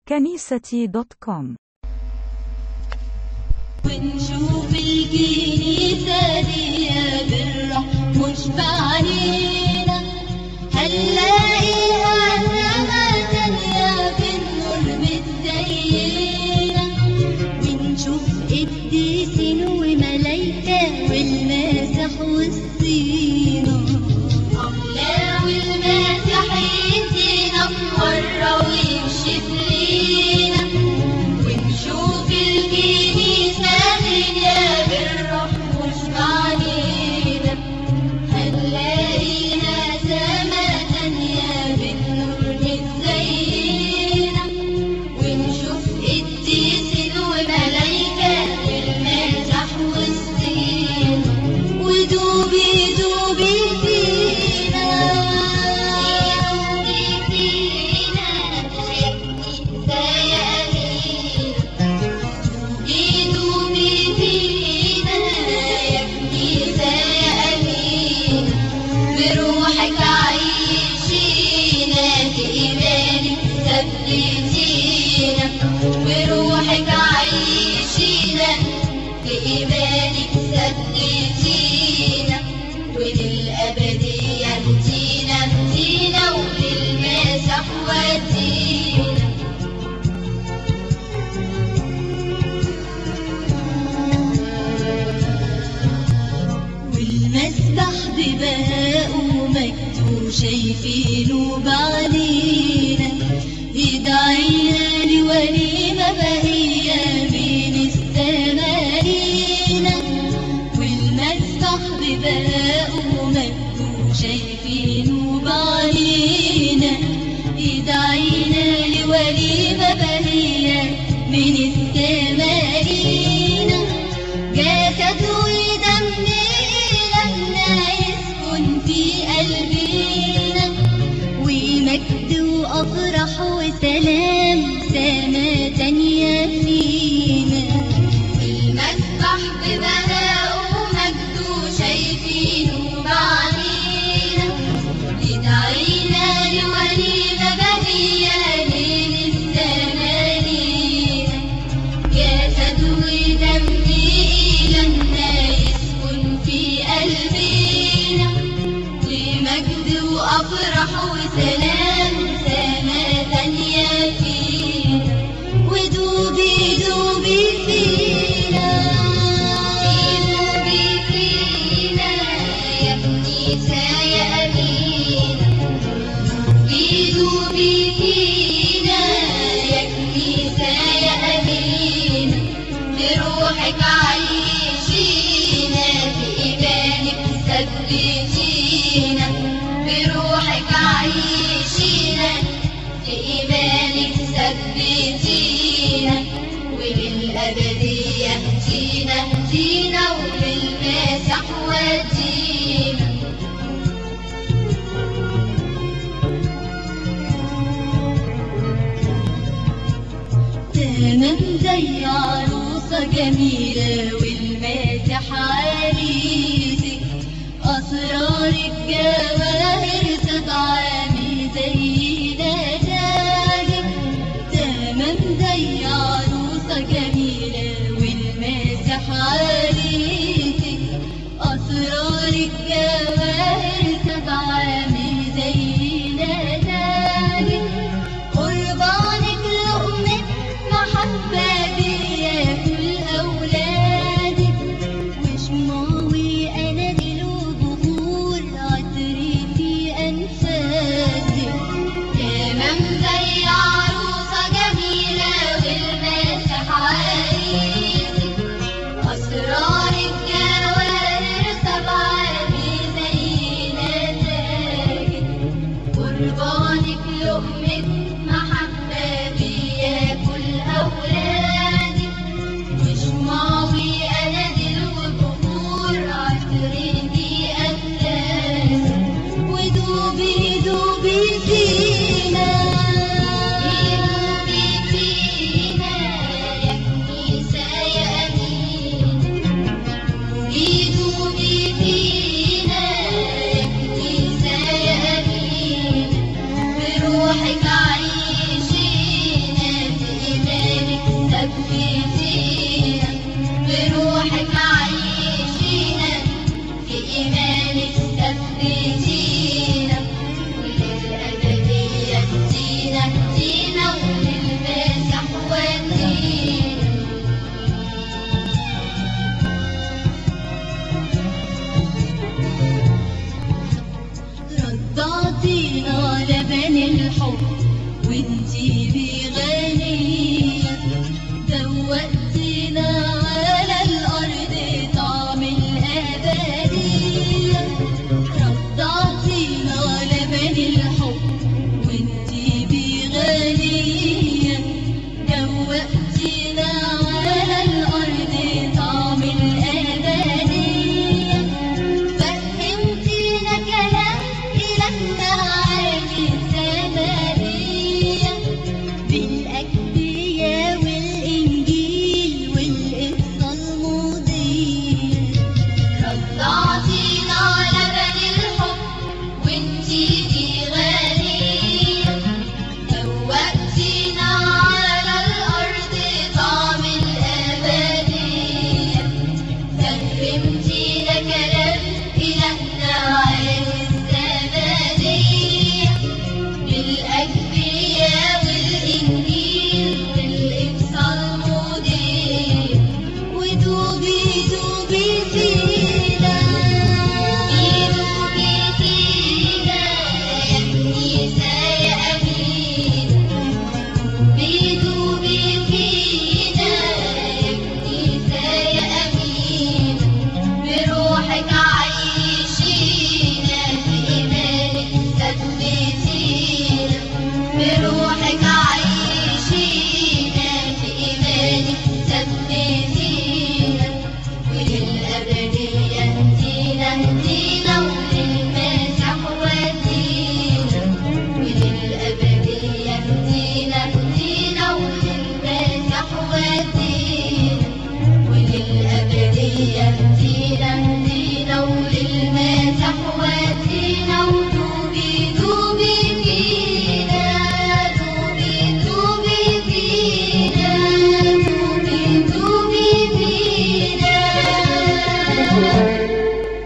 كنيستي دوت كوم ونشوف الكنيسة دي بالروح مشبعانينا هنلاقيها سما تانية بالنور متزينة ونشوف قديسين وملايكة والماسح وسطينا الله والماسح يدينا مرة ويمشي فينا ونشوف الكنيسة دنيا بالروح مشبعانينا هنلاقيها سما تانية بالنور متزينة ونشوف قديسين وملايكة والماسح وسطينا ودوبي دوبي فينا دوبي فينا يا أمينة دوبي فينا يا كنيسة يا أمينة بروحك عيشينا بإيمانك ثبتينا بروحك عيشينا بإيمانك ثبتينا وللأبدية اهدينا اهدينا وللمسح ودينا والمسبح ببهاء ومجده شايفينه بعينينا يدعينا لوليمة بهية من السما لينا والمسبح ببهاء ومجده شايفينه بعينينا يدعينا لوليمة بهية من السما لينا جسد ودم إلهنا يسكن في قلبنا ومجد وأفرح وسلام سما تانية فينا المسبح ببهاء ومجده شايفينه بعينينا يدعينا لوليمة بهية ليل السما لينا جسد ودم إلهنا يسكن في قلبنا ومجد وأفرح وسلام سما تانية فينا ودوبي دوبي فينا دوبي فينا يا كنيسة يا أمينة دوبي فينا يا كنيسة يا أمينة بروحك عيشينا بإيمانك ثبتينا بروحك عيشينا بإيمانك ثبتينا وللأبدية اهدينا اهدينا وللمسح ودينا تمام زي عروسة جميلة والماسح عريسك أسرارك جواهر سبعة زي تاجك تمام زي عروسة جميلة والماسح عريسك أسرارك جواهر سبعة زي تاجك قربانك لقمة محبة بياكل أولادك وشماوي أناديل وبخور عطري في أنفاسك تمام زي عروسة جميلة والماسح ثبتينا بروحك عيشينا في إيمانك ثبتينا وللأبدية اهدينا اهدينا وللمسح ودينا رضعتينا لبن الحب وانتي بغنية دوقتينا على الأرض طعم الأبدية رضعتينا لبن الحب وانتي بغنية دوقتينا على الأرض طعم الأبدية فهمتينا كلام إلهنا عالي السماوية بالأكبية والإنجيل والقصة الماضية رضعتينا لبن الحب وانتي دي غنية دوقتينا على الأرض طعم الأبدية فهمتينا كلام إلهنا عن الزبدية بالأكبية والإنجيل والإقصى المضيء ودوبي دوبي فينا دوبي فينا يا كنيسة يا أمين بيدوبي فينا يا كنيسة يا أمين بروحك عيشينا في إيمانك ثبتينا بروحك عيشينا في إيمانك ثبتينا وللأبدية اهدينا اهدينا وللمسح ودينا وللأبدية اهدينا اهدينا وللمسح ودينا وللأبدية اهدينا اهدينا وللمسح ودينا ودوبي دوبي فينا دوبي دوبي فينا دوبي دوبي فينا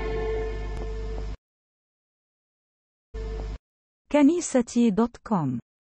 كنيستي دوت كوم